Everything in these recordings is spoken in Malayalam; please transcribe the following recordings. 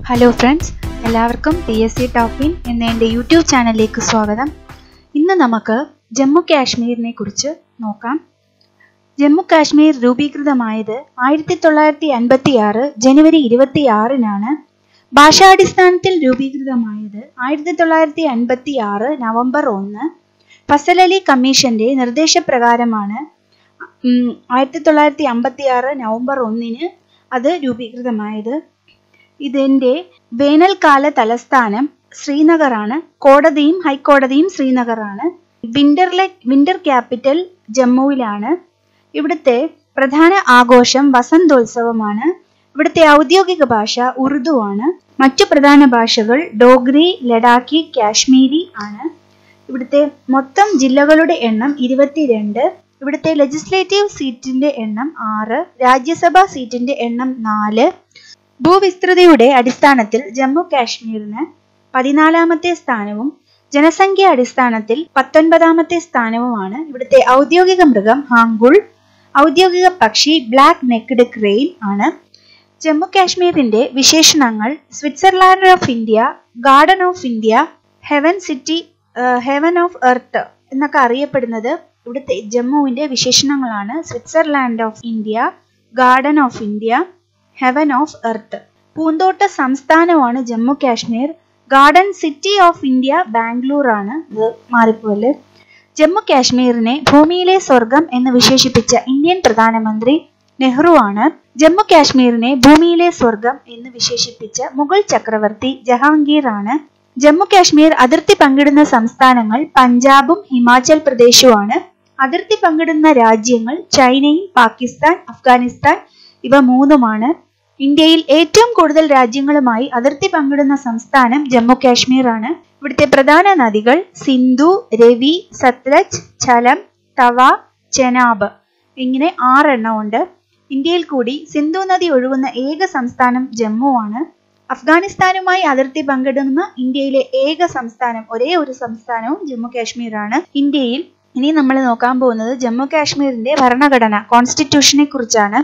ഹലോ ഫ്രണ്ട്സ് എല്ലാവർക്കും പി എസ് സി ടോപ്പിൻ എന്ന എൻ്റെ യൂട്യൂബ് ചാനലിലേക്ക് സ്വാഗതം ഇന്ന് നമുക്ക് ജമ്മു കാശ്മീരിനെ കുറിച്ച് നോക്കാം ജമ്മു കാശ്മീർ രൂപീകൃതമായത് ആയിരത്തി തൊള്ളായിരത്തി അൻപത്തി ആറ് ജനുവരി ഇരുപത്തി ആറിനാണ് ഭാഷാടിസ്ഥാനത്തിൽ രൂപീകൃതമായത് ആയിരത്തി തൊള്ളായിരത്തി അൻപത്തി ആറ് നവംബർ ഒന്ന് ഫസൽ അലി കമ്മീഷന്റെ നിർദ്ദേശപ്രകാരമാണ് ഉം, ആയിരത്തി തൊള്ളായിരത്തി അമ്പത്തി ആറ് നവംബർ ഒന്നിന് അത് രൂപീകൃതമായത് ഇതിന്റെ വേനൽക്കാല തലസ്ഥാനം ശ്രീനഗറാണ് കോടതിയും ഹൈക്കോടതിയും ശ്രീനഗറാണ് വിന്റർലെ വിന്റർ ക്യാപിറ്റൽ ജമ്മുവിലാണ് ഇവിടുത്തെ പ്രധാന ആഘോഷം വസന്തോത്സവമാണ് ഇവിടുത്തെ ഔദ്യോഗിക ഭാഷ ഉറുദു ആണ് മറ്റു പ്രധാന ഭാഷകൾ ഡോഗ്രി ലഡാക്കി കാശ്മീരി ആണ് ഇവിടുത്തെ മൊത്തം ജില്ലകളുടെ എണ്ണം ഇരുപത്തിരണ്ട് ഇവിടുത്തെ ലെജിസ്ലേറ്റീവ് സീറ്റിന്റെ എണ്ണം ആറ് രാജ്യസഭാ സീറ്റിന്റെ എണ്ണം നാല് ഭൂവിസ്തൃതിയുടെ അടിസ്ഥാനത്തിൽ ജമ്മു കാശ്മീരിന് പതിനാലാമത്തെ സ്ഥാനവും ജനസംഖ്യ അടിസ്ഥാനത്തിൽ പത്തൊൻപതാമത്തെ സ്ഥാനവുമാണ് ഇവിടുത്തെ ഔദ്യോഗിക മൃഗം ഹാങ്കുൾ ഔദ്യോഗിക പക്ഷി ബ്ലാക്ക് നെക്ഡ് ക്രെയിൻ ആണ് ജമ്മു കാശ്മീരിന്റെ വിശേഷണങ്ങൾ Switzerland of India garden of India heaven city heaven of earth എന്നൊക്കെ അറിയപ്പെടുന്നത് ഇവിടുത്തെ ജമ്മുവിന്റെ വിശേഷണങ്ങളാണ് Switzerland of India garden of India heaven of earth പൂന്തോട്ട സംസ്ഥാനമാണ് Jammu Kashmir garden city of India Bangalore ആണ് ഇത് മാറിപ്പോലെ ജമ്മു കാശ്മീരിനെ ഭൂമിയിലെ സ്വർഗം എന്ന് വിശേഷിപ്പിച്ച ഇന്ത്യൻ പ്രധാനമന്ത്രി നെഹ്റു ആണ് ജമ്മു കാശ്മീരിനെ ഭൂമിയിലെ സ്വർഗം എന്ന് വിശേഷിപ്പിച്ച മുഗൾ ചക്രവർത്തി ജഹാംഗീർ ആണ് ജമ്മു കാശ്മീർ അതിർത്തി പങ്കിടുന്ന സംസ്ഥാനങ്ങൾ പഞ്ചാബും ഹിമാചൽ പ്രദേശുമാണ് അതിർത്തി പങ്കിടുന്ന രാജ്യങ്ങൾ ചൈനയും പാകിസ്ഥാൻ അഫ്ഗാനിസ്ഥാൻ ഇവ മൂന്നുമാണ് ഇന്ത്യയിൽ ഏറ്റവും കൂടുതൽ രാജ്യങ്ങളുമായി അതിർത്തി പങ്കിടുന്ന സംസ്ഥാനം ജമ്മു കാശ്മീർ ആണ് ഇവിടുത്തെ പ്രധാന നദികൾ സിന്ധു രവി സത്ലജ് ഝലം തവ ചെനാബ് ഇങ്ങനെ ആറെണ്ണം ഉണ്ട് ഇന്ത്യയിൽ കൂടി സിന്ധു നദി ഒഴുകുന്ന ഏക സംസ്ഥാനം ജമ്മു ആണ് അഫ്ഗാനിസ്ഥാനുമായി അതിർത്തി പങ്കിടുന്ന ഇന്ത്യയിലെ ഏക സംസ്ഥാനം ഒരേ ഒരു സംസ്ഥാനവും ജമ്മു കാശ്മീർ ആണ് ഇന്ത്യയിൽ ഇനി നമ്മൾ നോക്കാൻ പോകുന്നത് ജമ്മു കാശ്മീരിന്റെ ഭരണഘടന കോൺസ്റ്റിറ്റ്യൂഷനെ കുറിച്ചാണ്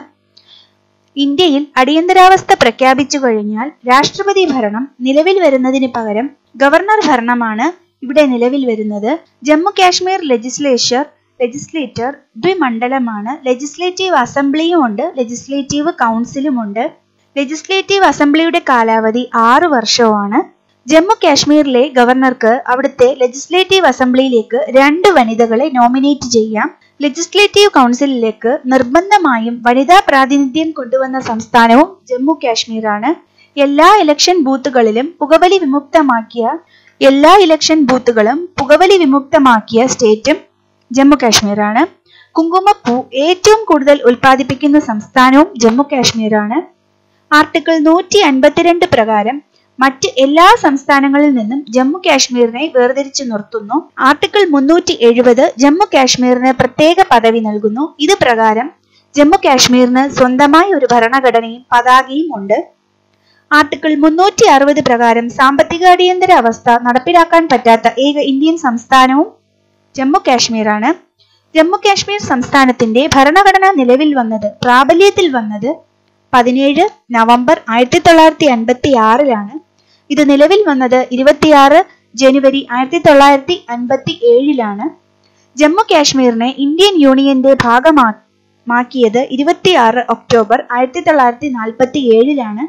ഇന്ത്യയിൽ അടിയന്തരാവസ്ഥ പ്രഖ്യാപിച്ചു കഴിഞ്ഞാൽ രാഷ്ട്രപതി ഭരണം നിലവിൽ വരുന്നതിന് പകരം ഗവർണർ ഭരണമാണ് ഇവിടെ നിലവിൽ വരുന്നത് ജമ്മു കാശ്മീർ ലെജിസ്ലേച്ചർ ലെജിസ്ലേറ്റർ ദ്വിമണ്ഡലമാണ് ലെജിസ്ലേറ്റീവ് അസംബ്ലിയും ഉണ്ട് ലെജിസ്ലേറ്റീവ് കൗൺസിലും ഉണ്ട് ലെജിസ്ലേറ്റീവ് അസംബ്ലിയുടെ കാലാവധി ആറ് വർഷമാണ് ജമ്മു കാശ്മീരിലെ ഗവർണർക്ക് അവിടുത്തെ ലെജിസ്ലേറ്റീവ് അസംബ്ലിയിലേക്ക് രണ്ട് വനിതകളെ നോമിനേറ്റ് ചെയ്യാം ലെജിസ്ലേറ്റീവ് കൗൺസിലിലേക്ക് നിർബന്ധമായും വനിതാ പ്രാതിനിധ്യം കൊണ്ടുവന്ന സംസ്ഥാനവും ജമ്മു കാശ്മീരാണ് എല്ലാ ഇലക്ഷൻ ബൂത്തുകളിലും പുകവലി വിമുക്തമാക്കിയ എല്ലാ ഇലക്ഷൻ ബൂത്തുകളും പുകവലി വിമുക്തമാക്കിയ സ്റ്റേറ്റും ജമ്മു കാശ്മീരാണ് കുങ്കുമപ്പൂ ഏറ്റവും കൂടുതൽ ഉൽപ്പാദിപ്പിക്കുന്ന സംസ്ഥാനവും ജമ്മു കാശ്മീരാണ് ആർട്ടിക്കിൾ നൂറ്റി അൻപത്തിരണ്ട് പ്രകാരം മറ്റ് എല്ലാ സംസ്ഥാനങ്ങളിൽ നിന്നും ജമ്മു കാശ്മീരിനെ വേർതിരിച്ചു നിർത്തുന്നു ആർട്ടിക്കിൾ മുന്നൂറ്റി എഴുപത് ജമ്മു കാശ്മീരിന് പ്രത്യേക പദവി നൽകുന്നു ഇത് പ്രകാരം ജമ്മു കാശ്മീരിന് സ്വന്തമായി ഒരു ഭരണഘടനയും പതാകയും ഉണ്ട് ആർട്ടിക്കിൾ മുന്നൂറ്റി അറുപത് പ്രകാരം സാമ്പത്തിക അടിയന്തര അവസ്ഥ നടപ്പിലാക്കാൻ പറ്റാത്ത ഏക ഇന്ത്യൻ സംസ്ഥാനവും ജമ്മു കാശ്മീരാണ് ജമ്മു കാശ്മീർ സംസ്ഥാനത്തിന്റെ ഭരണഘടന നിലവിൽ വന്നത് പ്രാബല്യത്തിൽ വന്നത് പതിനേഴ് നവംബർ ആയിരത്തി തൊള്ളായിരത്തി അൻപത്തി ആറിലാണ് ഇത് നിലവിൽ വന്നത് ഇരുപത്തിയാറ് ജനുവരി ആയിരത്തി തൊള്ളായിരത്തി അൻപത്തി ഏഴിലാണ് ജമ്മു കാശ്മീരിനെ ഇന്ത്യൻ യൂണിയന്റെ ഭാഗമാക്കിയത് ഇരുപത്തിയാറ് ഒക്ടോബർ ആയിരത്തി തൊള്ളായിരത്തി നാൽപ്പത്തി ഏഴിലാണ്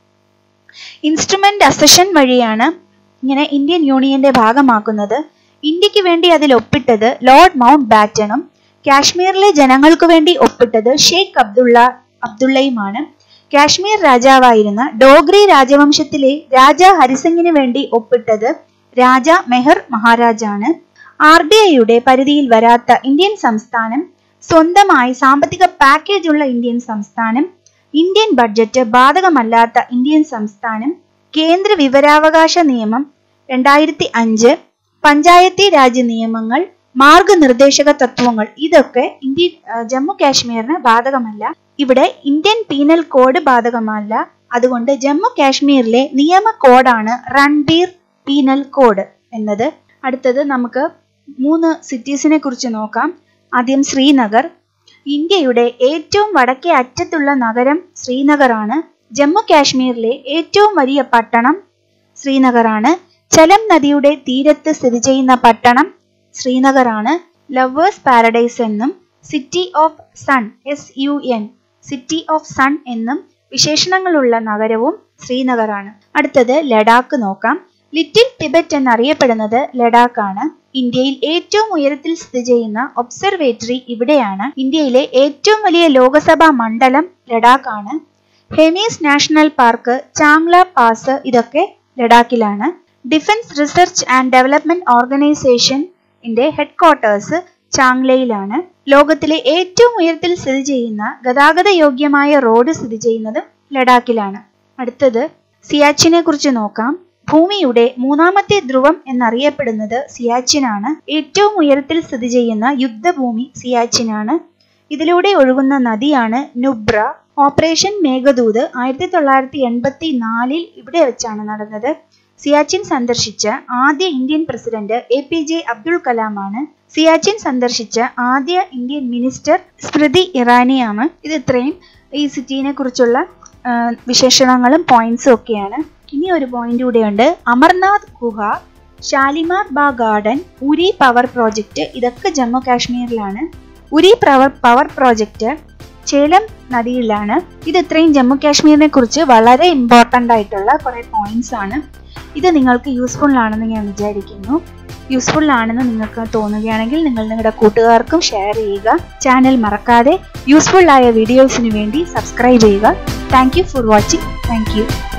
ഇൻസ്ട്രുമെന്റ് അസഷൻ വഴിയാണ് ഇങ്ങനെ ഇന്ത്യൻ യൂണിയന്റെ ഭാഗമാക്കുന്നത് ഇന്ത്യക്ക് വേണ്ടി അതിൽ ഒപ്പിട്ടത് ലോർഡ് മൗണ്ട് ബാറ്റണും കാശ്മീരിലെ ജനങ്ങൾക്ക് വേണ്ടി ഒപ്പിട്ടത് ഷെയ്ഖ് അബ്ദുള്ള അബ്ദുള്ളയുമാണ് കാശ്മീർ രാജാവായിരുന്ന ഡോഗ്രി രാജവംശത്തിലെ രാജ ഹരിസിംഗിന് വേണ്ടി ഒപ്പിട്ടത് രാജ മെഹർ മഹാരാജാണ് ആർ ബി ഐയുടെ പരിധിയിൽ വരാത്ത ഇന്ത്യൻ സംസ്ഥാനം സ്വന്തമായി സാമ്പത്തിക പാക്കേജ് ഉള്ള ഇന്ത്യൻ സംസ്ഥാനം ഇന്ത്യൻ ബഡ്ജറ്റ് ബാധകമല്ലാത്ത ഇന്ത്യൻ സംസ്ഥാനം കേന്ദ്ര വിവരാവകാശ നിയമം രണ്ടായിരത്തി അഞ്ച് പഞ്ചായത്തി രാജ് നിയമങ്ങൾ മാർഗനിർദ്ദേശക തത്വങ്ങൾ ഇതൊക്കെ ഇന്ത്യ ജമ്മു കാശ്മീരിന് ബാധകമല്ല ഇവിടെ ഇന്ത്യൻ പീനൽ കോഡ് ബാധകമല്ല അതുകൊണ്ട് ജമ്മു കാശ്മീരിലെ നിയമ കോഡാണ് റൺബീർ പീനൽ കോഡ് എന്നത് അടുത്തത് നമുക്ക് മൂന്ന് സിറ്റീസിനെ കുറിച്ച് നോക്കാം ആദ്യം ശ്രീനഗർ ഇന്ത്യയുടെ ഏറ്റവും വടക്കേ അറ്റത്തുള്ള നഗരം ശ്രീനഗറാണ് ജമ്മു കാശ്മീരിലെ ഏറ്റവും വലിയ പട്ടണം ശ്രീനഗറാണ് ചലം നദിയുടെ തീരത്ത് സ്ഥിതി ചെയ്യുന്ന പട്ടണം ശ്രീനഗറാണ് ലവേഴ്സ് പാരഡൈസ് എന്നും city of sun S U N city of sun എന്നും വിശേഷണങ്ങളുള്ള നഗരവും ശ്രീനഗറാണ് അടുത്തത് ലഡാക്ക് നോക്കാം ലിറ്റിൽ ടിബറ്റ് എന്നറിയപ്പെടുന്നത് ലഡാക്കാണ് ഇന്ത്യയിൽ ഏറ്റവും ഉയരത്തിൽ സ്ഥിതി ചെയ്യുന്ന ഒബ്സർവേറ്ററി ഇവിടെയാണ് ഇന്ത്യയിലെ ഏറ്റവും വലിയ ലോകസഭാ മണ്ഡലം ലഡാക്കാണ് Hemis national park Changla pass ഇതൊക്കെ ലഡാക്കിലാണ് defence research and development organisation ന്റെ ഹെഡ്ക്വാർട്ടേഴ്സ് ചാങ്ലയിലാണ് ലോകത്തിലെ ഏറ്റവും ഉയരത്തിൽ സ്ഥിതി ചെയ്യുന്ന ഗതാഗത യോഗ്യമായ റോഡ് സ്ഥിതി ചെയ്യുന്നതും ലഡാക്കിലാണ് അടുത്തത് സിയാച്ചിനെ കുറിച്ച് നോക്കാം ഭൂമിയുടെ മൂന്നാമത്തെ ധ്രുവം എന്നറിയപ്പെടുന്നത് സിയാച്ചിനാണ് ഏറ്റവും ഉയരത്തിൽ സ്ഥിതി ചെയ്യുന്ന യുദ്ധഭൂമി സിയാച്ചിനാണ് ഇതിലൂടെ ഒഴുകുന്ന നദിയാണ് നുബ്ര ഓപ്പറേഷൻ മേഘദൂത് ആയിരത്തി തൊള്ളായിരത്തി എൺപത്തി നാലിൽ ഇവിടെ വെച്ചാണ് നടന്നത് സിയാച്ചിൻ സന്ദർശിച്ച ആദ്യ Indian president A P J Abdul കലാമാണ് സിയാച്ചിൻ സന്ദർശിച്ച ആദ്യ ഇന്ത്യൻ മിനിസ്റ്റർ സ്മൃതി ഇറാനിയാണ് ഇത് ഇത്രയും ഈ സിറ്റിനെ കുറിച്ചുള്ള ആ, വിശേഷണങ്ങളും പോയിന്റ്സും ഒക്കെയാണ് ഇനി ഒരു പോയിന്റ് കൂടെയുണ്ട് അമർനാഥ് ഗുഹ ഷാലിമാർ ബാ ഗാർഡൻ ഉരി പവർ പ്രോജക്റ്റ് ഇതൊക്കെ ജമ്മു കാശ്മീരിലാണ് Uri power power project Jhelum നദിയിലാണ് ഇത് ഇത്രയും ജമ്മു കാശ്മീരിനെ കുറിച്ച് വളരെ ഇമ്പോർട്ടൻ്റ് ആയിട്ടുള്ള കുറേ പോയിന്റ്സ് ആണ് ഇത് നിങ്ങൾക്ക് യൂസ്ഫുൾ ആണെന്ന് ഞാൻ വിചാരിക്കുന്നു യൂസ്ഫുൾ ആണെന്ന് നിങ്ങൾക്ക് തോന്നുകയാണെങ്കിൽ നിങ്ങൾ നിങ്ങളുടെ കൂട്ടുകാർക്കും ഷെയർ ചെയ്യുക ചാനൽ മറക്കാതെ യൂസ്ഫുൾ ആയ വീഡിയോസിന് വേണ്ടി സബ്സ്ക്രൈബ് ചെയ്യുക thank you for watching thank U